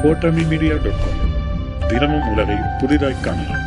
கோட்டமி media dot com தினமும் உலகை புதிதாய் காணலாம்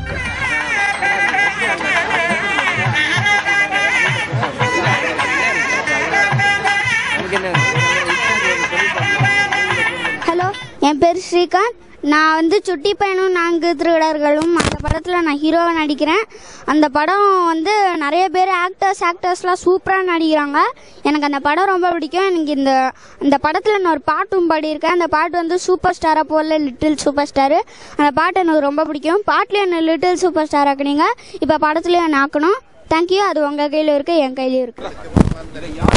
ஹலோ என் பேர் ஸ்ரீகாந்த் நான் வந்து சுட்டி பையனும் நான்கு திருடர்களும் அந்த படத்தில் நான் ஹீரோவை நடிக்கிறேன் அந்த படம் வந்து நிறைய பேர் ஆக்டர்ஸ் ஆக்டர்ஸ்லாம் சூப்பராக நடிக்கிறாங்க எனக்கு அந்த படம் ரொம்ப பிடிக்கும் எனக்கு இந்த இந்த படத்தில் நான் ஒரு பாட்டும் பாடியிருக்கேன் அந்த பாட்டு வந்து சூப்பர் ஸ்டாராக போல லிட்டில் சூப்பர் ஸ்டாரு அந்த பாட்டு எனக்கு ரொம்ப பிடிக்கும் பாட்டில் என்ன லிட்டில் சூப்பர் ஸ்டார் ஆக்குனீங்க இப்போ படத்துலேயும் என்ன ஆக்கணும் தேங்க்யூ அது உங்கள் கையில் இருக்குது என் கையிலையும் இருக்குது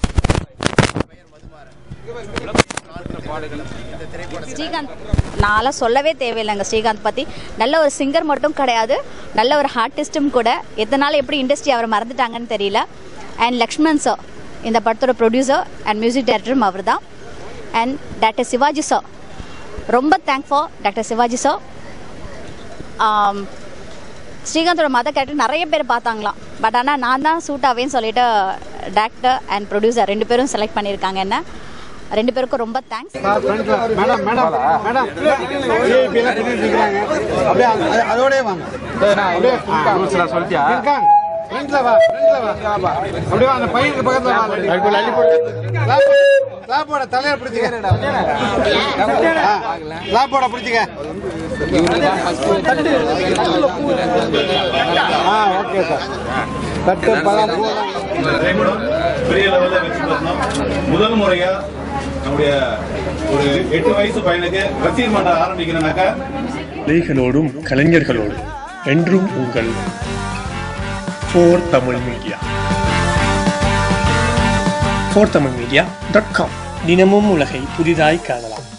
ஸ்ரீகாந்த் நான்லாம் சொல்லவே தேவையில்லைங்க ஸ்ரீகாந்த் பற்றி நல்ல ஒரு சிங்கர் மட்டும் கிடையாது நல்ல ஒரு ஆர்டிஸ்ட்டும் கூட எத்தனை நாள் எப்படி இண்டஸ்ட்ரி அவரை மறந்துட்டாங்கன்னு தெரியல அண்ட் லக்ஷ்மண் சார் இந்த படத்தோட ப்ரொடியூசர் அண்ட் மியூசிக் டைரக்டரும் அவர் தான் அண்ட் டாக்டர் சிவாஜி சார் ரொம்ப தேங்க்ஃபார் டாக்டர் சிவாஜி சார் ஸ்ரீகாந்தோட மத கேரக்டர் நிறைய பேர் பார்த்தாங்களாம் பட் ஆனால் நான் தான் சூட் ஆவேன்னு சொல்லிட்டு டேரக்டர் அண்ட் ப்ரொடியூசர் ரெண்டு பேரும் செலக்ட் பண்ணியிருக்காங்க என்ன ரெண்டு பேருக்கும் ரொம்ப thanks madam madam madam VIP எல்லாம் பின்னாடி நிக்கிறாங்க. அப்படியே அது- அதோடயே வாங்க அப்படியே சொல்லிட்டியா இருக்காங்க ஃப்ரண்ட்ல வா ஃப்ரண்ட்ல வா அப்படியே வா அந்த பையனுக்கு பக்கத்துல வா லாப்போட லாப்போட தலையில பிடிச்சிக்க ஆ, லாப்போட பிடிச்சிக்க ஆ ஓகே சார் தட்டு பழம் பூலாம் திரைப்படம் பெரிய லெவல்ல வெற்றி பெறணும் முதல் முறையா நம்முடைய ஒரு எட்டு வயசு பையனுக்கு ரசிகர் மன்றம் ஆரம்பிக்கிறனாக்கா கலைகளோடும் கலைஞர்களோடும் என்றும் உங்கள் four Tamil media four Tamil media dot com தினமும் உலகை புதிதாய் காணலாம்